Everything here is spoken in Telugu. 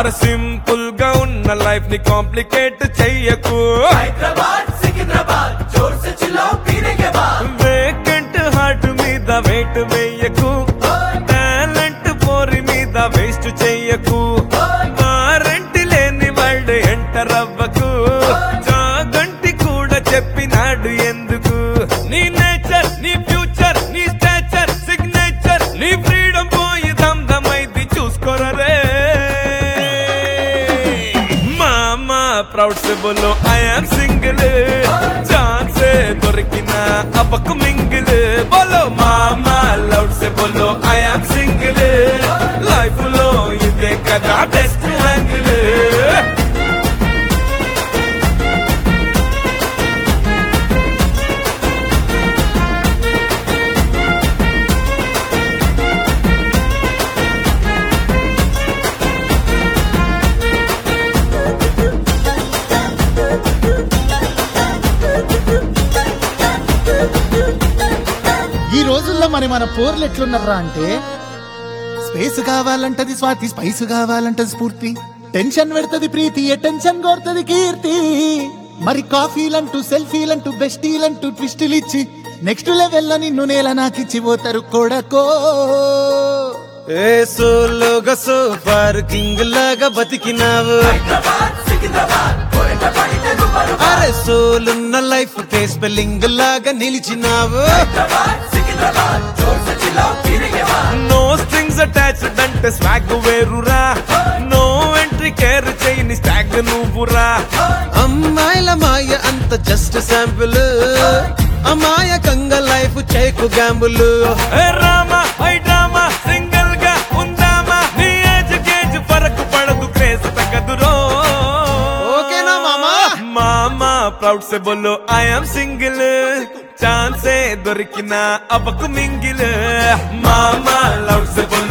అరే సింపుల్ గా ఉన్న లైఫ్ ని కాంప్లికేట్ చెయ్యకు हैदराबाद सिकंदराबाद जोर से चिल्लाओ पीने के बाद వేకెంట్ హార్ట్ మీద వెయిట్ వేయకు టాలెంట్ పోరి మీద వేస్ట్ చెయ్యకు వారంటీ లేని వాళ్ళు ఎంటర్ అవ్వకు జాగంటి కూడా చెప్పినాడు ఎందుకు నీ నేచర్ నీ ఫ్యూచర్ నీ స్టాచర్ సిగ్నేచర్ నీ ఫ్రీడమ్ పోయి దమ్దమైంది చూసుకోరే మామా ప్రౌడ్ से बोलो आई एम सिंगल ఛాన్స్ దొరికిన అబ్బకు మింగిల్ బోలో మామా లౌడ్ से बोलो आई एम सिंगल లైఫ్ లో ఇదే కదా బెస్ట్ యాంగిల్ ఈ రోజుల్లో మరి మన పోర్లు ఎట్లున్నారా అంటే స్పేస్ కావాలంటది స్వాతి స్పైస్ కావాలంటది స్ఫూర్తి టెన్షన్ పెడుతుంది ప్రీతి టెన్షన్ కోరుతుంది కీర్తి మరి కాఫీలంటూ సెల్ఫీలంటూ బెస్టీలంటూ ట్విస్టులు ఇచ్చి నెక్స్ట్ లెవెల్ నిన్ను నేల నాకిచ్చి పోతారు కొడకో ఏ సోలోగా సూపర్ కింగ్ లాగా బతికినావు हैदराबाद सिकंदराबाद कोयटा पड़िते दुबारा అరే సోలున్న లైఫ్ కే స్పెల్లింగ్ లాగా నిలిచినావు हैदराबाद सिकंदराबाद जोर से चिल्लाओ पीने के बाद నో స్ట్రింగ్స్ అటాచ్డ్ అంటే స్వాగ్ వేరురా నో ఎంట్రీ కేర్ చేయని స్టాగ్ నువ్వురా అమ్మాయిల మాయ అంత జస్ట్ శాంపుల్ అమాయకంగా లైఫ్ చేకు గ్యాంబుల్ రామా ఐ డ్రామా సింగిల్ గా ఉందామా నీ ఏజ్ కేజ్ ఫరక్ పడదు క్రేజ్ తగ్గదురో ఓకేనా మామా? మామా ప్రౌడ్ से बोलो आई एम सिंगल ఛాన్సే దొరికిన అబ్బకు మింగిల్ మామా లౌడ్ से बोलो